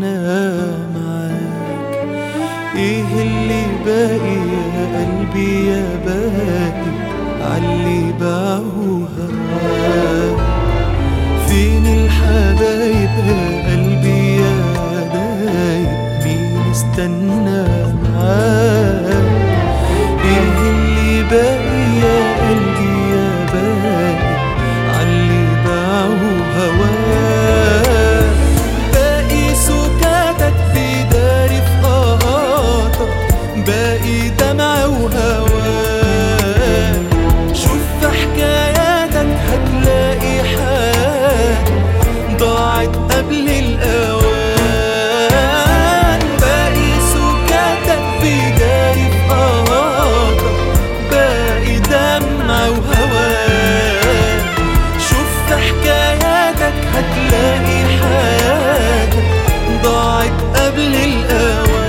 معاك ايه اللي باقي يا قلبي يا باقي عاللي باعوا هواك فين الحبايب يا قلبي يا دايب مين استنى معاك ايه اللي باقي يا قلبي يا باقي عاللي باعوا هواك باقي سكاتك بيداري في قهاتك باقي دمع وهواك شوف في حكاياتك هتلاقي حاجة ضاعت قبل الأوان باقي سكاتك بيداري في قهاتك باقي دمع وهواك شوف في حكاياتك هتلاقي حاجة ضاعت قبل الأوان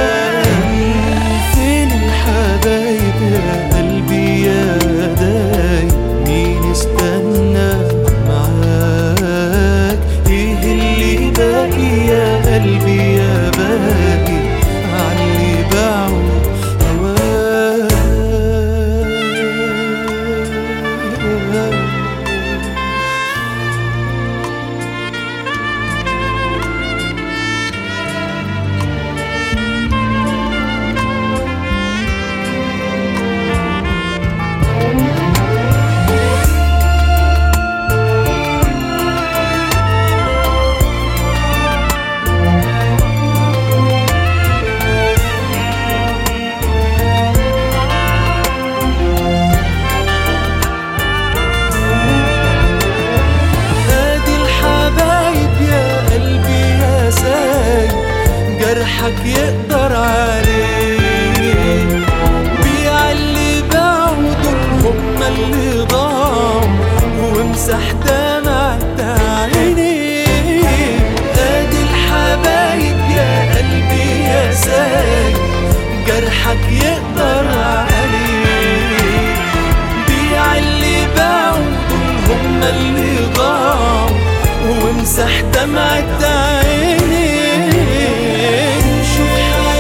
فين الحبايب يا قلبي يا دايب مين استنى معاك ايه اللي باقي يا قلبي يا باقي عاللي باعوا هواك ادي الحبايب يا قلبي يا سايب جرحك يقدر عليه بيع اللي باعوا دول هما اللي ضاعوا وامسح دمع عينيه ادي الحبايب يا قلبي يا سايب جرحك يقدر عليه بيع اللي باعوا دول هما اللي ضاعوا وامسح دمعة عينيك شوف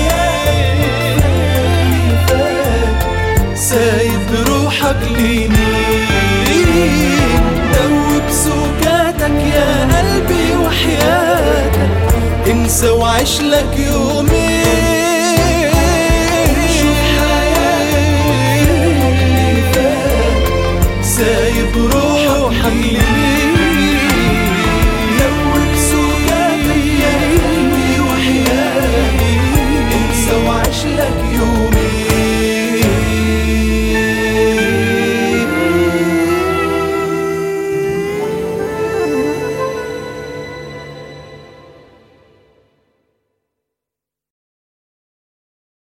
حياتك سايب روحك لمين دوب سكاتك يا قلبي وحياتك انسى وعيش لك يومين